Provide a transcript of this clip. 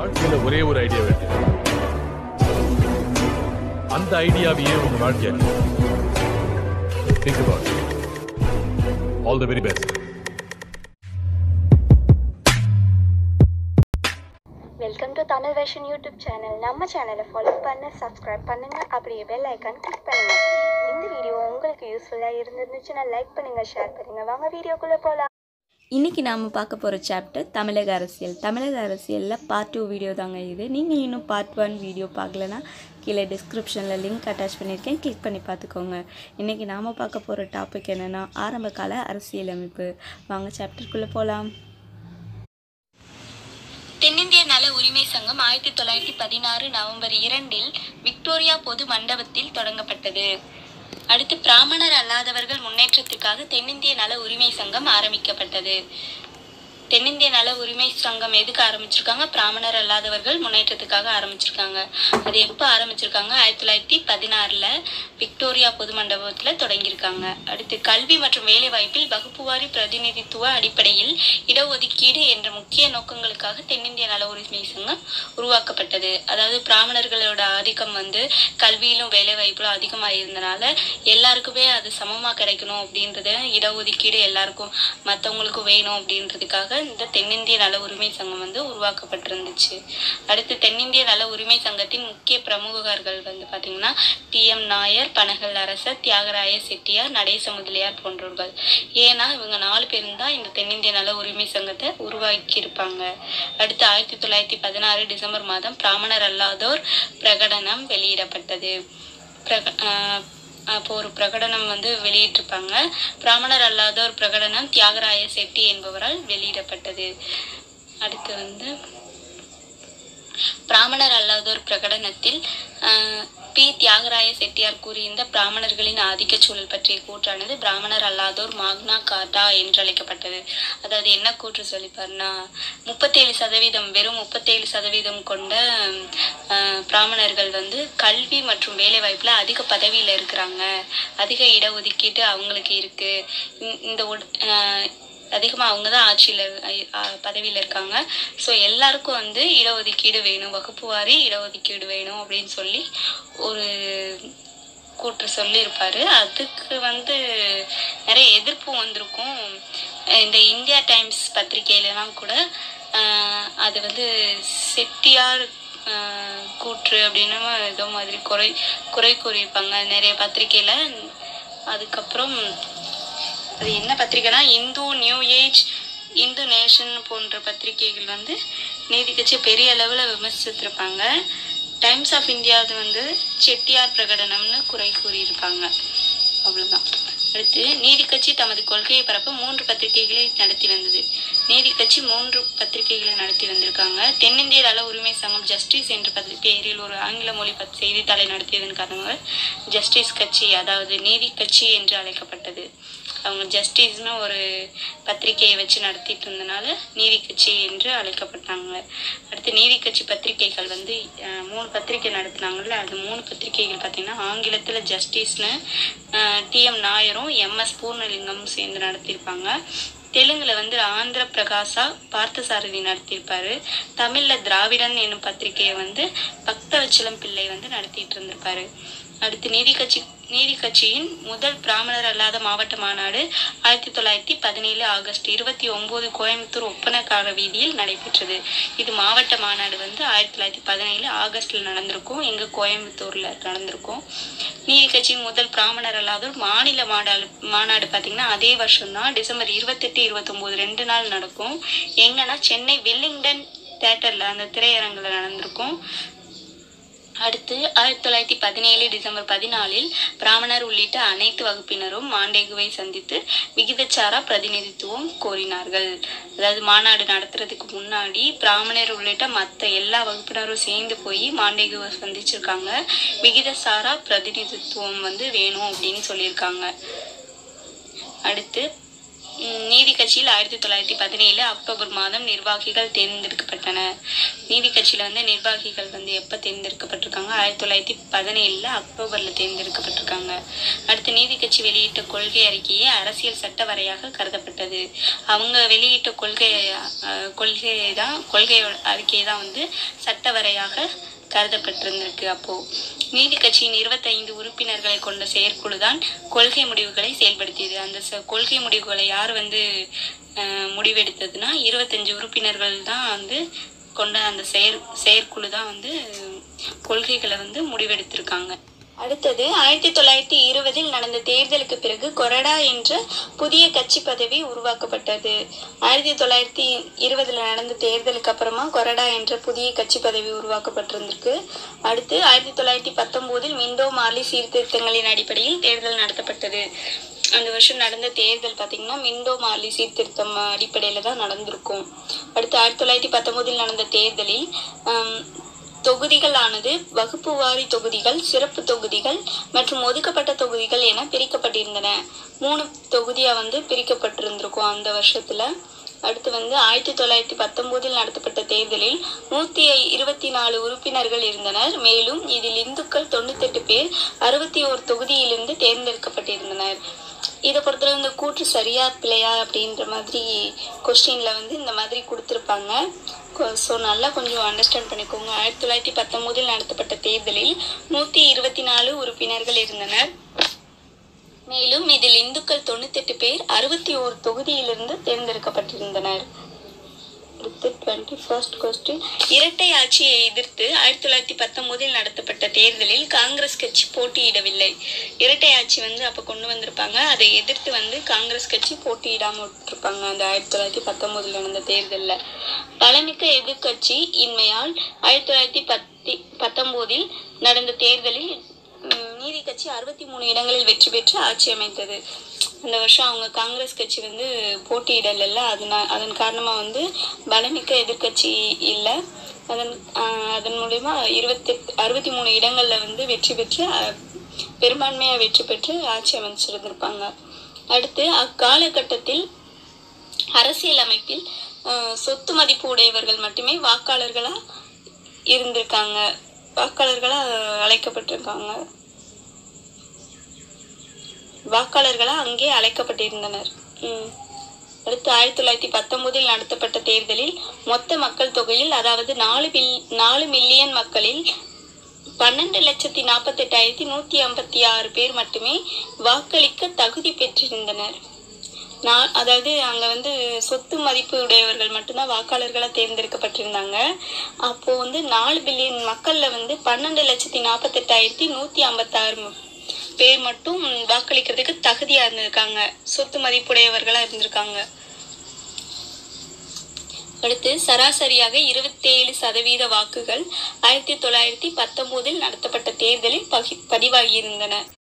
வாழ்க்கையில ஒரே ஒரு ஐடியா இருக்கு அந்த ஐடியாவையே உங்க வாழ்க்கையா think about all the very best welcome to Tamil version YouTube channel நம்ம சேனலை ஃபாலோ பண்ண சப்ஸ்கிரைப் பண்ணுங்க அப்படியே பெல் ஐக்கான் கிளிக் பண்ணுங்க இந்த வீடியோ உங்களுக்கு யூஸ்ஃபுல்லாக இருந்துச்சுன்னா லைக் பண்ணுங்க ஷேர் பண்ணுங்க வாங்க வீடியோக்குள்ளே போகலாம் இன்றைக்கி நாம் பார்க்க போகிற சாப்டர் தமிழக அரசியல் தமிழக அரசியலில் பார்ட் டூ வீடியோ தாங்க இது நீங்கள் இன்னும் பார்ட் ஒன் வீடியோ பார்க்கலனா கீழே டிஸ்கிரிப்ஷனில் லிங்க் அட்டாச் பண்ணியிருக்கேன் கிளிக் பண்ணி பார்த்துக்கோங்க இன்றைக்கி நாம் பார்க்க போகிற டாபிக் என்னென்னா ஆரம்பகால அரசியலமைப்பு வாங்க சாப்டருக்குள்ளே போகலாம் தென்னிந்திய நல உரிமை சங்கம் ஆயிரத்தி தொள்ளாயிரத்தி பதினாறு நவம்பர் இரண்டில் விக்டோரியா பொது மண்டபத்தில் தொடங்கப்பட்டது அடுத்து பிராமணர் அல்லாதவர்கள் முன்னேற்றத்துக்காக தென்னிந்திய நல உரிமை சங்கம் ஆரம்பிக்கப்பட்டது தென்னிந்திய நல உரிமை சங்கம் எதுக்கு ஆரம்பிச்சிருக்காங்க பிராமணர் அல்லாதவர்கள் முன்னேற்றத்துக்காக ஆரம்பிச்சிருக்காங்க அது எப்போ ஆரம்பிச்சிருக்காங்க ஆயிரத்தி தொள்ளாயிரத்தி பதினாறில் விக்டோரியா பொது மண்டபத்தில் தொடங்கியிருக்காங்க அடுத்து கல்வி மற்றும் வேலைவாய்ப்பில் வகுப்புவாரி பிரதிநிதித்துவ அடிப்படையில் இடஒதுக்கீடு என்ற முக்கிய நோக்கங்களுக்காக தென்னிந்திய நல உரிமை சங்கம் உருவாக்கப்பட்டது அதாவது பிராமணர்களோட ஆதிக்கம் வந்து கல்வியிலும் வேலைவாய்ப்பிலும் அதிகமாக இருந்தனால எல்லாருக்குமே அது சமமாக கிடைக்கணும் அப்படின்றத இடஒதுக்கீடு எல்லாருக்கும் மற்றவங்களுக்கும் வேணும் அப்படின்றதுக்காக இந்த தென்னிந்திய நல உரிமை சங்கம் வந்து உருவாக்கப்பட்டிருந்துச்சு அடுத்து தென்னிந்திய நல உரிமை சங்கத்தின் முக்கிய பிரமுகர்கள் வந்து பார்த்தீங்கன்னா டி எம் நாயர் பனகல் அரசர் தியாகராய செட்டியார் நடேச முதலியார் போன்றவர்கள் ஏன்னா இவங்க நாலு பேரும் தான் இந்த தென்னிந்திய நல உரிமை சங்கத்தை உருவாக்கியிருப்பாங்க அடுத்து ஆயிரத்தி தொள்ளாயிரத்தி பதினாறு டிசம்பர் மாதம் பிராமணர் அல்லாதோர் பிரகடனம் வெளியிடப்பட்டது பிரக ஆஹ் அப்போ ஒரு பிரகடனம் வந்து வெளியிட்டிருப்பாங்க பிராமணர் அல்லாதோர் பிரகடனம் தியாகராய செட்டி என்பவரால் வெளியிடப்பட்டது அடுத்து வந்து பிராமணர் அல்லாதோர் பிரகடனத்தில் ஆஹ், பி தியாகராய செட்டியார் கூறியிருந்த பிராமணர்களின் ஆதிக்க சூழல் பற்றிய கூற்றானது பிராமணர் அல்லாதோர் மாக்னா காட்டா என்று அழைக்கப்பட்டது அதாவது என்ன கூற்று சொல்லிப்பாருன்னா முப்பத்தேழு சதவீதம் வெறும் முப்பத்தேழு சதவீதம் கொண்ட ஆஹ், பிராமணர்கள் வந்து கல்வி மற்றும் வேலை வாய்ப்புல அதிக பதவியில இருக்கிறாங்க அதிக இடஒதுக்கீட்டு அவங்களுக்கு இருக்கு இந்த- இந்த உட- ஆஹ், அதிகமாக அவங்க தான் ஆட்சியில் பதவியில் இருக்காங்க ஸோ எல்லாருக்கும் வந்து இடஒதுக்கீடு வேணும் வகுப்பு வாரி இடஒதுக்கீடு வேணும் அப்படின்னு சொல்லி ஒரு கூற்று சொல்லியிருப்பாரு அதுக்கு வந்து நிறைய எதிர்ப்பு வந்திருக்கும் அஹ் இந்த இந்தியா டைம்ஸ் பத்திரிகையிலலாம் கூட அஹ், அது வந்து செட்டியார் அஹ், கூற்று அப்படின்னு ஏதோ மாதிரி குறை குறை கூறியிருப்பாங்க நிறைய பத்திரிகையில் அதுக்கப்புறம் அது என்ன பத்திரிக்கைனா Hindu New Age Hindu Nation போன்ற பத்திரிகைகள் வந்து நீதி கட்சியை பெரிய அளவில் விமர்சித்திருப்பாங்க டைம்ஸ் ஆஃப் இந்தியாவது வந்து செட்டியார் பிரகடனம்னு குறை கூறியிருப்பாங்க அவ்வளவுதான் அடுத்து நீதி கட்சி தமது கொள்கையை பரப்ப மூன்று பத்திரிகைகளை நடத்தி வந்தது நீதி கட்சி மூன்று பத்திரிகைகளை நடத்தி வந்திருக்காங்க தென்னிந்திய நல உரிமை சங்கம் ஜஸ்டிஸ் என்ற பத்தி பெயரில் ஒரு ஆங்கில மொழி பத் செய்தித்தாளை நடத்தியதன் காரணமாக ஜஸ்டிஸ் கட்சி அதாவது நீதி கட்சி என்று அழைக்கப்பட்டது அவங்க ஜஸ்டிஸ்னு ஒரு பத்திரிகையை வச்சு நடத்திட்டு இருந்தனால நீதி கட்சி என்று அழைக்கப்பட்டாங்க அடுத்து நீதி கட்சி பத்திரிகைகள் வந்து அஹ், மூணு பத்திரிகை நடத்துனாங்கல்ல அது மூணு பத்திரிகைகள் பார்த்தீங்கன்னா ஆங்கிலத்தில் ஜஸ்டிஸ்னு டிஎம் நாயரும் எம்எஸ் பூர்ணலிங்கமும் சேர்ந்து நடத்தியிருப்பாங்க தெலுங்குல வந்து ஆந்திர பிரகாசா பார்த்தசாரதி நடத்தியிருப்பாரு தமிழ்ல திராவிடன் என்னும் பத்திரிகையை வந்து பக்தவச்சலம் பிள்ளை வந்து நடத்திட்டு இருந்திருப்பாரு அடுத்து நீதி கட்சி நீதி கட்சியின் முதல் பிராமணர் அல்லாத மாவட்ட மாநாடு ஆயிரத்தி தொள்ளாயிரத்தி பதினேழு ஆகஸ்ட் இருபத்தி ஒன்பது கோயம்புத்தூர் ஒப்பனக்கார வீதியில் நடைபெற்றது இது மாவட்ட மாநாடு வந்து ஆயிரத்தி தொள்ளாயிரத்தி பதினேழு ஆகஸ்ட்ல நடந்திருக்கும் எங்க கோயம்புத்தூர்ல நடந்திருக்கும் நீதி கட்சியின் முதல் பிராமணர் அல்லாதோர் மாநில மாநாடு மாநாடு பார்த்தீங்கன்னா அதே வருஷம்தான் டிசம்பர் இருபத்தெட்டு இருபத்தொம்போது ரெண்டு நாள் நடக்கும் எங்கன்னா சென்னை வெல்லிங்டன் தேட்டர்ல அந்த திரையரங்குல நடந்திருக்கும் அடுத்து ஆயிரத்தி தொள்ளாயிரத்தி பதினேழு டிசம்பர் பதினாலில் பிராமணர் உள்ளிட்ட அனைத்து வகுப்பினரும் மாண்டேகுவை சந்தித்து விகிதச்சாரா பிரதிநிதித்துவம் கோரினார்கள் அதாவது மாநாடு நடத்துறதுக்கு முன்னாடி பிராமணர் உள்ளிட்ட மற்ற எல்லா வகுப்பினரும் சேர்ந்து போய் மாண்டேகுவை சந்திச்சிருக்காங்க விகிதசாரா பிரதிநிதித்துவம் வந்து வேணும் அப்படின்னு சொல்லியிருக்காங்க அடுத்து ம், நீதி கட்சியில் ஆயிரத்தி தொள்ளாயிரத்தி பதினேழு அக்டோபர் மாதம் நிர்வாகிகள் தேர்ந்தெடுக்கப்பட்டனர் நீதி கட்சியில் வந்து நிர்வாகிகள் வந்து எப்போ தேர்ந்தெடுக்கப்பட்டிருக்காங்க ஆயிரத்தி தொள்ளாயிரத்தி பதினேழில் அக்டோபரில் தேர்ந்தெடுக்கப்பட்டிருக்காங்க அடுத்து நீதி கட்சி வெளியிட்ட கொள்கை அறிக்கையே அரசியல் சட்ட வரையாக கருதப்பட்டது அவங்க வெளியிட்ட கொள்கை அஹ், கொள்கை தான் கொள்கை அறிக்கை தான் வந்து சட்ட வரையாக கருதப்பட்டிருந்திருக்கு அப்போ நீதி கட்சியின் இருபத்தைந்து உறுப்பினர்களை கொண்ட செயற்குழு தான் கொள்கை முடிவுகளை செயல்படுத்தியது அந்த ச- கொள்கை முடிவுகளை யார் வந்து அஹ், முடிவெடுத்ததுன்னா இருபத்தஞ்சு உறுப்பினர்கள் தான் வந்து கொண்ட அந்த செயற் செயற்குழு தான் வந்து கொள்கைகளை வந்து முடிவெடுத்திருக்காங்க அடுத்தது ஆயிரத்தி தொள்ளாயிரத்தி இருபதில் நடந்த தேர்தலுக்கு பிறகு கொரடா என்ற புதிய கட்சி பதவி உருவாக்கப்பட்டது ஆயிரத்தி தொள்ளாயிரத்தி இருபதுல நடந்த தேர்தலுக்கு அப்புறமா கொரடா என்ற புதிய கட்சி பதவி உருவாக்கப்பட்டிருந்திருக்கு அடுத்து ஆயிரத்தி தொள்ளாயிரத்தி பத்தொன்பதில் மிண்டோ மார்லி சீர்திருத்தங்களின் அடிப்படையில் தேர்தல் நடத்தப்பட்டது அந்த வருஷம் நடந்த தேர்தல் பார்த்தீங்கன்னா மிண்டோ மார்லி சீர்திருத்தம் அடிப்படையில் தான் நடந்திருக்கும் அடுத்து ஆயிரத்தி தொள்ளாயிரத்தி பத்தொன்பதில் நடந்த தேர்தலில் ஆம், தொகுதிகளானது வகுப்பு வாரி தொகுதிகள் சிறப்பு தொகுதிகள் மற்றும் ஒதுக்கப்பட்ட தொகுதிகள் என பிரிக்கப்பட்டிருந்தன மூணு தொகுதியா வந்து பிரிக்கப்பட்டிருந்திருக்கும் அந்த வருஷத்துல அடுத்து வந்து ஆயிரத்தி தொள்ளாயிரத்தி பத்தொன்பதில் நடத்தப்பட்ட தேர்தலில் நூத்தி இருபத்தி நாலு உறுப்பினர்கள் இருந்தனர் மேலும் இதில் இந்துக்கள் தொண்ணூத்தெட்டு பேர் அறுபத்தி ஓரு தொகுதியிலிருந்து தேர்ந்தெடுக்கப்பட்டிருந்தனர் இதை பொறுத்தவரை இந்த கூற்று சரியா பிழையா அப்படின்ற மாதிரி கொஸ்டின்ல வந்து இந்த மாதிரி கொடுத்துருப்பாங்க ஸோ நல்லா கொஞ்சம் அண்டர்ஸ்டாண்ட் பண்ணிக்கோங்க ஆயிரத்தி தொள்ளாயிரத்தி பத்தொன்பதில் நடத்தப்பட்ட தேர்தலில் நூற்றி இருபத்தி நாலு உறுப்பினர்கள் இருந்தனர் மேலும் இதில் இந்துக்கள் தொண்ணூத்தெட்டு பேர் அறுபத்தி ஓரு தொகுதியிலிருந்து தேர்ந்தெடுக்கப்பட்டிருந்தனர் அடுத்து டுவெண்ட்டி ஃபர்ஸ்ட் கொஸ்டின் இரட்டை ஆட்சியை எதிர்த்து ஆயிரத்தி தொள்ளாயிரத்தி பத்தொன்பதில் நடத்தப்பட்ட தேர்தலில் காங்கிரஸ் கட்சி போட்டியிடவில்லை இரட்டை ஆட்சி வந்து அப்போ கொண்டு வந்திருப்பாங்க அதை எதிர்த்து வந்து காங்கிரஸ் கட்சி போட்டியிடாம விட்டுருப்பாங்க அந்த ஆயிரத்தி தொள்ளாயிரத்தி பத்தொன்பதில் நடந்த தேர்தலில் பலமிக்க எதிர்க்கட்சி இன்மையால் ஆயிரத்தி தொள்ளாயிரத்தி பத்தி பத்தொன்பதில் நடந்த தேர்தலில் உம், நீதி கட்சி அறுபத்தி மூணு இடங்களில் வெற்றி பெற்று ஆட்சி அமைத்தது அந்த வருஷம் அவங்க காங்கிரஸ் கட்சி வந்து போட்டியிடலைல்ல அதனா அதன் காரணமா வந்து பலமிக்க எதிர்க்கட்சி இல்லை அதன் ஆஹ், அதன் மூலயமா இருபத்தி அறுபத்தி மூணு இடங்கள்ல வந்து வெற்றி பெற்று அஹ், பெரும்பான்மையா வெற்றி பெற்று ஆட்சி அமைச்சிருந்திருப்பாங்க அடுத்து அக்காலகட்டத்தில் அரசியல் அமைப்பில் அஹ், சொத்து மதிப்பு உடையவர்கள் மட்டுமே வாக்காளர்களா இருந்திருக்காங்க வாக்காளர்களா அழைக்கப்பட்டிருக்காங்க வாக்காளர்களா அங்கே அழைக்கப்பட்டிருந்தனர் ம். அடுத்து ஆயிரத்தி தொள்ளாயிரத்தி பத்தொன்பதில் நடத்தப்பட்ட தேர்தலில் மொத்த மக்கள் தொகையில் அதாவது நாலு பில் நாலு மில்லியன் மக்களில் பன்னெண்டு லட்சத்தி நாற்பத்தெட்டாயிரத்தி நூற்றி ஐம்பத்தி ஆறு பேர் மட்டுமே வாக்களிக்க தகுதி பெற்றிருந்தனர் நான் அதாவது அங்கே வந்து சொத்து மதிப்பு உடையவர்கள் மட்டும்தான் வாக்காளர்களாக தேர்ந்தெடுக்கப்பட்டிருந்தாங்க அப்போ வந்து நாலு பில்லியன் மக்களில் வந்து பன்னெண்டு லட்சத்தி நாற்பத்தெட்டாயிரத்தி நூற்றி ஐம்பத்தாறு பேர் மட்டும் வாக்களிக்கிறதுக்கு தகுதியாக இருந்திருக்காங்க சொத்து மதிப்புடையவர்களாக இருந்திருக்காங்க அடுத்து சராசரியாக இருபத்தேழு சதவீத வாக்குகள் ஆயிரத்தி தொள்ளாயிரத்தி பத்தொன்பதில் நடத்தப்பட்ட தேர்தலில் பகி பதிவாகியிருந்தன